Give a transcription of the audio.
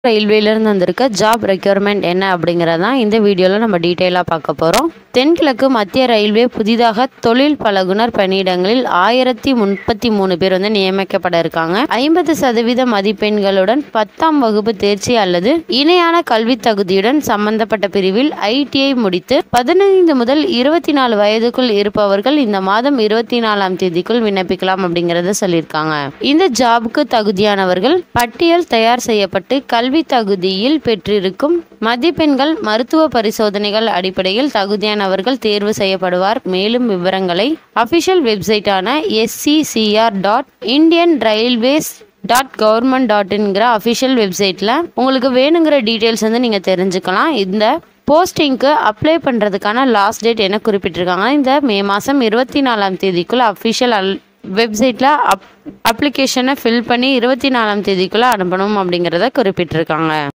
ரயில்வேலேருந்து வந்திருக்க job requirement என்ன அப்படிங்கிறதான் இந்த வீடியோவில் நம்ம டீட்டெயிலாக பார்க்க போகிறோம் தென்கிழக்கு மத்திய ரயில்வே புதிதாக தொழில் பழகுனர் பணியிடங்களில் ஆயிரத்தி முப்பத்தி மூணு பேர் வந்து நியமிக்கப்பட இருக்காங்க ஐம்பது சதவீத மதிப்பெண்களுடன் பத்தாம் வகுப்பு தேர்ச்சி அல்லது இணையான கல்வி தகுதியுடன் சம்பந்தப்பட்ட பிரிவில் ஐடிஐ முடித்து பதினைந்து முதல் இருபத்தி நாலு வயதுக்குள் இருப்பவர்கள் இந்த மாதம் இருபத்தி நாலாம் தேதிக்குள் விண்ணப்பிக்கலாம் அப்படிங்கறத சொல்லியிருக்காங்க இந்த ஜாபுக்கு தகுதியானவர்கள் பட்டியல் தயார் செய்யப்பட்டு கல்வி தகுதியில் பெற்றிருக்கும் மதிப்பெண்கள் மருத்துவ பரிசோதனைகள் அடிப்படையில் தகுதியானவர்கள் தேர்வு செய்யப்படுவார் மேலும் விவரங்களை அபிஷியல் வெப்சைட்டான SCCR dot Indian railways dot government dot இன்கிற அஃபிஷியல் வெப்சைட்டில் உங்களுக்கு வேணுங்கிற டீட்டெயில்ஸ் வந்து நீங்கள் தெரிஞ்சுக்கலாம் இந்த போஸ்டிங்க்கு அப்ளை பண்ணுறதுக்கான லாஸ்ட் டேட் என்ன குறிப்பிட்டிருக்காங்க இந்த மே மாதம் இருபத்தி நாலாம் தேதிக்குள்ள அஃபிஷியல் அல் வெப்சைட்டில் அப் அப்ளிகேஷனை ஃபில் பண்ணி இருபத்தி நாலாம் தேதிக்குள்ளே அனுப்பணும் அப்படிங்கிறத குறிப்பிட்டிருக்காங்க